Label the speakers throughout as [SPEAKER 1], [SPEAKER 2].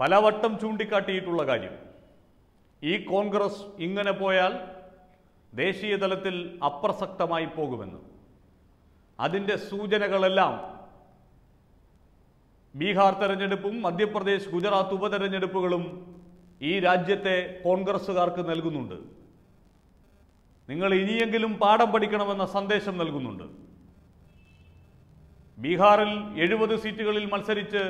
[SPEAKER 1] പലവട്ടം ചൂണ്ടിക്കാട്ടിയിട്ടുള്ള കാര്യം ഈ കോൺഗ്രസ് ഇങ്ങനെ പോയാൽ ദേശീയ തലത്തിൽ അപ്രസക്തമായി പോകുമെന്ന് അതിൻ്റെ സൂചനകളെല്ലാം ബീഹാർ തെരഞ്ഞെടുപ്പും മധ്യപ്രദേശ് ഗുജറാത്ത് ഉപതെരഞ്ഞെടുപ്പുകളും ഈ രാജ്യത്തെ കോൺഗ്രസ്സുകാർക്ക് നൽകുന്നുണ്ട് നിങ്ങൾ ഇനിയെങ്കിലും പാഠം പഠിക്കണമെന്ന സന്ദേശം നൽകുന്നുണ്ട് ബീഹാറിൽ എഴുപത് സീറ്റുകളിൽ മത്സരിച്ച്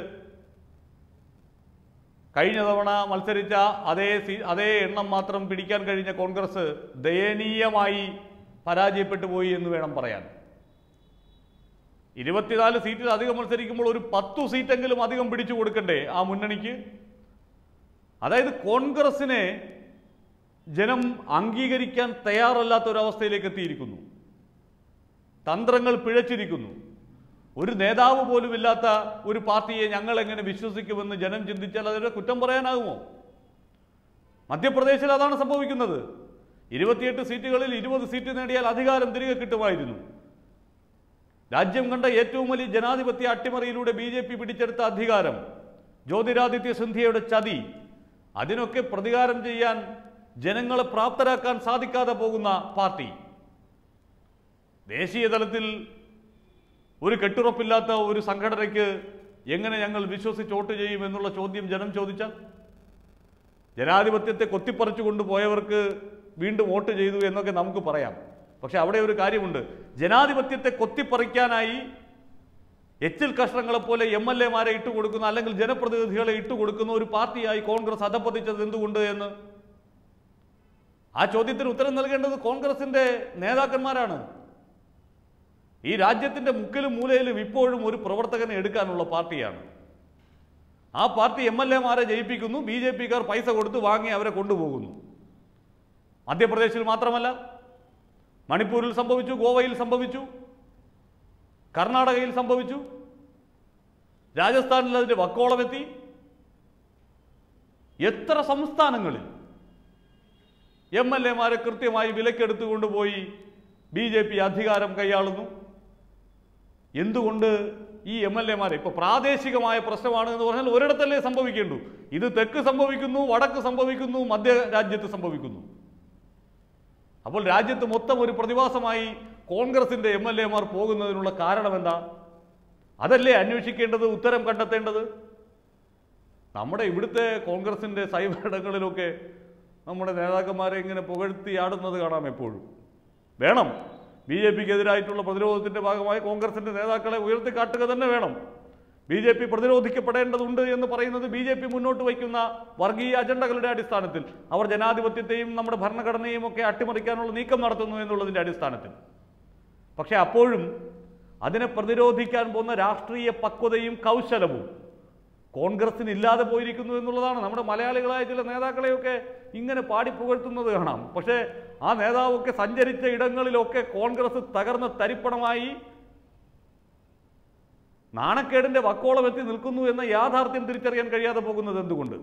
[SPEAKER 1] കഴിഞ്ഞ തവണ മത്സരിച്ച അതേ സീ അതേ എണ്ണം മാത്രം പിടിക്കാൻ കഴിഞ്ഞ കോൺഗ്രസ് ദയനീയമായി പരാജയപ്പെട്ടു പോയി എന്ന് വേണം പറയാൻ ഇരുപത്തിനാല് സീറ്റിൽ അധികം മത്സരിക്കുമ്പോൾ ഒരു പത്തു സീറ്റെങ്കിലും അധികം പിടിച്ചു കൊടുക്കണ്ടേ ആ മുന്നണിക്ക് അതായത് കോൺഗ്രസിനെ ജനം അംഗീകരിക്കാൻ തയ്യാറല്ലാത്ത ഒരവസ്ഥയിലേക്ക് എത്തിയിരിക്കുന്നു തന്ത്രങ്ങൾ പിഴച്ചിരിക്കുന്നു ഒരു നേതാവ് പോലും ഇല്ലാത്ത ഒരു പാർട്ടിയെ ഞങ്ങൾ എങ്ങനെ വിശ്വസിക്കുമെന്ന് ജനം ചിന്തിച്ചാൽ അതിന്റെ കുറ്റം പറയാനാകുമോ മധ്യപ്രദേശിൽ അതാണ് സംഭവിക്കുന്നത് ഇരുപത്തിയെട്ട് സീറ്റുകളിൽ ഇരുപത് സീറ്റ് നേടിയാൽ അധികാരം തിരികെ കിട്ടുമായിരുന്നു രാജ്യം കണ്ട ഏറ്റവും വലിയ ജനാധിപത്യ അട്ടിമറിയിലൂടെ ബി ജെ പി പിടിച്ചെടുത്ത അധികാരം ജ്യോതിരാദിത്യ സിന്ധ്യയുടെ ചതി അതിനൊക്കെ പ്രതികാരം ചെയ്യാൻ ജനങ്ങളെ പ്രാപ്തരാക്കാൻ സാധിക്കാതെ പോകുന്ന പാർട്ടി ദേശീയ തലത്തിൽ ഒരു കെട്ടുറപ്പില്ലാത്ത ഒരു സംഘടനയ്ക്ക് എങ്ങനെ ഞങ്ങൾ വിശ്വസിച്ച് വോട്ട് ചെയ്യും എന്നുള്ള ചോദ്യം ജനം ചോദിച്ചാൽ ജനാധിപത്യത്തെ കൊത്തിപ്പറിച്ചു കൊണ്ടുപോയവർക്ക് വീണ്ടും വോട്ട് ചെയ്തു എന്നൊക്കെ നമുക്ക് പറയാം പക്ഷെ അവിടെ ഒരു കാര്യമുണ്ട് ജനാധിപത്യത്തെ കൊത്തിപ്പറിക്കാനായി എച്ചിൽ കഷ്ണങ്ങളെ പോലെ എം എൽ എമാരെ ഇട്ടുകൊടുക്കുന്ന അല്ലെങ്കിൽ ജനപ്രതിനിധികളെ ഇട്ടുകൊടുക്കുന്ന ഒരു പാർട്ടിയായി കോൺഗ്രസ് അധപ്പതിച്ചത് എന്തുകൊണ്ട് എന്ന് ആ ചോദ്യത്തിന് ഉത്തരം നൽകേണ്ടത് കോൺഗ്രസിന്റെ നേതാക്കന്മാരാണ് ഈ രാജ്യത്തിന്റെ മുക്കിലും മൂലയിലും ഇപ്പോഴും ഒരു പ്രവർത്തകനെ എടുക്കാനുള്ള പാർട്ടിയാണ് ആ പാർട്ടി എം എൽ എമാരെ ജയിപ്പിക്കുന്നു ബി ജെ പിക്കാർ പൈസ കൊടുത്ത് വാങ്ങി അവരെ കൊണ്ടുപോകുന്നു മധ്യപ്രദേശിൽ മാത്രമല്ല മണിപ്പൂരിൽ സംഭവിച്ചു ഗോവയിൽ സംഭവിച്ചു കർണാടകയിൽ സംഭവിച്ചു രാജസ്ഥാനിൽ അതിന്റെ വക്കോളമെത്തി എത്ര സംസ്ഥാനങ്ങളിൽ എം എൽ എമാരെ കൃത്യമായി വിലക്കെടുത്തു കൊണ്ടുപോയി ബി ജെ പി അധികാരം കൈയാളുന്നു എന്തുകൊണ്ട് ഈ എം എൽ എമാരെ ഇപ്പൊ പ്രാദേശികമായ പ്രശ്നമാണ് എന്ന് പറഞ്ഞാൽ ഒരിടത്തല്ലേ സംഭവിക്കേണ്ടു ഇത് തെക്ക് സംഭവിക്കുന്നു വടക്ക് സംഭവിക്കുന്നു മധ്യ രാജ്യത്ത് സംഭവിക്കുന്നു അപ്പോൾ രാജ്യത്ത് മൊത്തം ഒരു പ്രതിഭാസമായി കോൺഗ്രസിന്റെ എം എൽ എമാർ പോകുന്നതിനുള്ള കാരണം എന്താ അതല്ലേ അന്വേഷിക്കേണ്ടത് ഉത്തരം കണ്ടെത്തേണ്ടത് നമ്മുടെ ഇവിടുത്തെ കോൺഗ്രസിന്റെ സൈബർ ഇടങ്ങളിലൊക്കെ നമ്മുടെ നേതാക്കന്മാരെ ഇങ്ങനെ പുകഴ്ത്തി ആടുന്നത് കാണാം എപ്പോഴും വേണം ബി ജെ പിക്ക് എതിരായിട്ടുള്ള പ്രതിരോധത്തിന്റെ ഭാഗമായി കോൺഗ്രസിന്റെ നേതാക്കളെ ഉയർത്തിക്കാട്ടുക തന്നെ വേണം ബി ജെ പി പ്രതിരോധിക്കപ്പെടേണ്ടതുണ്ട് എന്ന് പറയുന്നത് ബി ജെ പി മുന്നോട്ട് വയ്ക്കുന്ന വർഗീയ അജണ്ടകളുടെ അടിസ്ഥാനത്തിൽ അവർ ജനാധിപത്യത്തെയും നമ്മുടെ ഭരണഘടനയും ഒക്കെ അട്ടിമറിക്കാനുള്ള നീക്കം നടത്തുന്നു എന്നുള്ളതിന്റെ അടിസ്ഥാനത്തിൽ പക്ഷെ അപ്പോഴും അതിനെ പ്രതിരോധിക്കാൻ പോകുന്ന രാഷ്ട്രീയ പക്വതയും കൗശലവും കോൺഗ്രസിന് ഇല്ലാതെ പോയിരിക്കുന്നു എന്നുള്ളതാണ് നമ്മുടെ മലയാളികളായ ചില നേതാക്കളെയൊക്കെ ഇങ്ങനെ പാടിപ്പുകഴ്ത്തുന്നത് കാണാം പക്ഷേ ആ നേതാവൊക്കെ സഞ്ചരിച്ച ഇടങ്ങളിലൊക്കെ കോൺഗ്രസ് തകർന്ന തരിപ്പണമായി നാണക്കേടിന്റെ വക്കോളം എത്തി നിൽക്കുന്നു എന്ന യാഥാർത്ഥ്യം തിരിച്ചറിയാൻ കഴിയാതെ പോകുന്നത് എന്തുകൊണ്ട്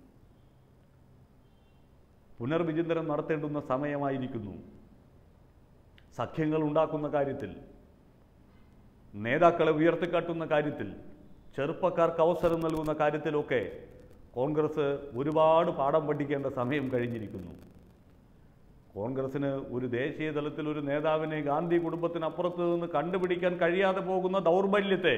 [SPEAKER 1] പുനർവിചിന്തനം നടത്തേണ്ടുന്ന സമയമായിരിക്കുന്നു സഖ്യങ്ങൾ ഉണ്ടാക്കുന്ന കാര്യത്തിൽ നേതാക്കളെ ഉയർത്തിക്കാട്ടുന്ന കാര്യത്തിൽ ചെറുപ്പക്കാർക്ക് അവസരം നൽകുന്ന കാര്യത്തിലൊക്കെ കോൺഗ്രസ് ഒരുപാട് പാഠം പഠിക്കേണ്ട സമയം കഴിഞ്ഞിരിക്കുന്നു കോൺഗ്രസിന് ഒരു ദേശീയ തലത്തിൽ ഒരു നേതാവിനെ ഗാന്ധി കുടുംബത്തിനപ്പുറത്ത് നിന്ന് കണ്ടുപിടിക്കാൻ കഴിയാതെ പോകുന്ന ദൗർബല്യത്തെ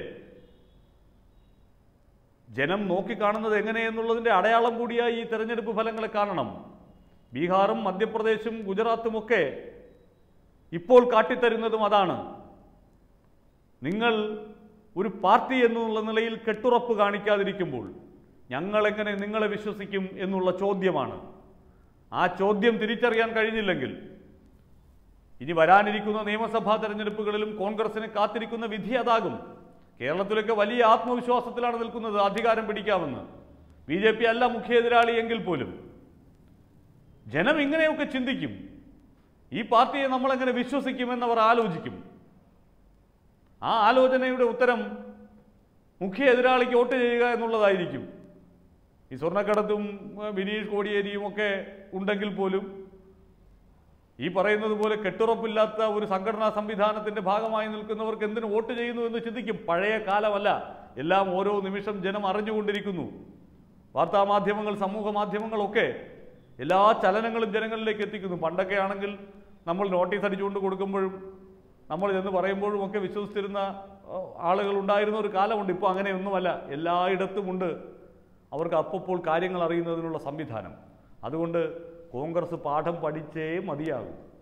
[SPEAKER 1] ജനം നോക്കിക്കാണുന്നത് എങ്ങനെയെന്നുള്ളതിന്റെ അടയാളം കൂടിയായി ഈ തെരഞ്ഞെടുപ്പ് ഫലങ്ങളെ കാണണം ബീഹാറും മധ്യപ്രദേശും ഗുജറാത്തുമൊക്കെ ഇപ്പോൾ കാട്ടിത്തരുന്നതും അതാണ് നിങ്ങൾ ഒരു പാർട്ടി എന്നുള്ള നിലയിൽ കെട്ടുറപ്പ് കാണിക്കാതിരിക്കുമ്പോൾ ഞങ്ങളെങ്ങനെ നിങ്ങളെ വിശ്വസിക്കും എന്നുള്ള ചോദ്യമാണ് ആ ചോദ്യം തിരിച്ചറിയാൻ കഴിഞ്ഞില്ലെങ്കിൽ ഇനി വരാനിരിക്കുന്ന നിയമസഭാ തെരഞ്ഞെടുപ്പുകളിലും കോൺഗ്രസിന് കാത്തിരിക്കുന്ന വിധി അതാകും കേരളത്തിലൊക്കെ വലിയ ആത്മവിശ്വാസത്തിലാണ് നിൽക്കുന്നത് അധികാരം പിടിക്കാമെന്ന് ബി ജെ പി അല്ല മുഖ്യ എതിരാളി എങ്കിൽ പോലും ജനം ഇങ്ങനെയൊക്കെ ചിന്തിക്കും ഈ പാർട്ടിയെ നമ്മളെങ്ങനെ വിശ്വസിക്കുമെന്നവർ ആലോചിക്കും ആ ആലോചനയുടെ ഉത്തരം മുഖ്യ എതിരാളിക്ക് വോട്ട് ചെയ്യുക എന്നുള്ളതായിരിക്കും ഈ സ്വർണ്ണക്കടത്തും ഏഹ്, ബിനീഷ് കോടിയേരിയും ഒക്കെ ഉണ്ടെങ്കിൽ പോലും ഈ പറയുന്നത് പോലെ കെട്ടുറപ്പില്ലാത്ത ഒരു സംഘടനാ സംവിധാനത്തിന്റെ ഭാഗമായി നിൽക്കുന്നവർക്ക് എന്തിനു വോട്ട് ചെയ്യുന്നു എന്ന് ചിന്തിക്കും പഴയ കാലമല്ല എല്ലാം ഓരോ നിമിഷം ജനം അറിഞ്ഞുകൊണ്ടിരിക്കുന്നു വാർത്താമാധ്യമങ്ങൾ സമൂഹ മാധ്യമങ്ങളൊക്കെ എല്ലാ ചലനങ്ങളും ജനങ്ങളിലേക്ക് എത്തിക്കുന്നു പണ്ടൊക്കെ ആണെങ്കിൽ നമ്മൾ നോട്ടീസ് അടിച്ചുകൊണ്ട് കൊടുക്കുമ്പോഴും നമ്മൾ ഇതെന്ന് പറയുമ്പോഴും ഒക്കെ വിശ്വസിച്ചിരുന്ന ഏഹ്, ആളുകൾ ഉണ്ടായിരുന്ന ഒരു കാലമുണ്ട് ഇപ്പോൾ അങ്ങനെയൊന്നുമല്ല എല്ലായിടത്തുമുണ്ട് അവർക്ക് അപ്പോൾ കാര്യങ്ങൾ അറിയുന്നതിനുള്ള സംവിധാനം അതുകൊണ്ട് കോൺഗ്രസ് പാഠം പഠിച്ചേ മതിയാകും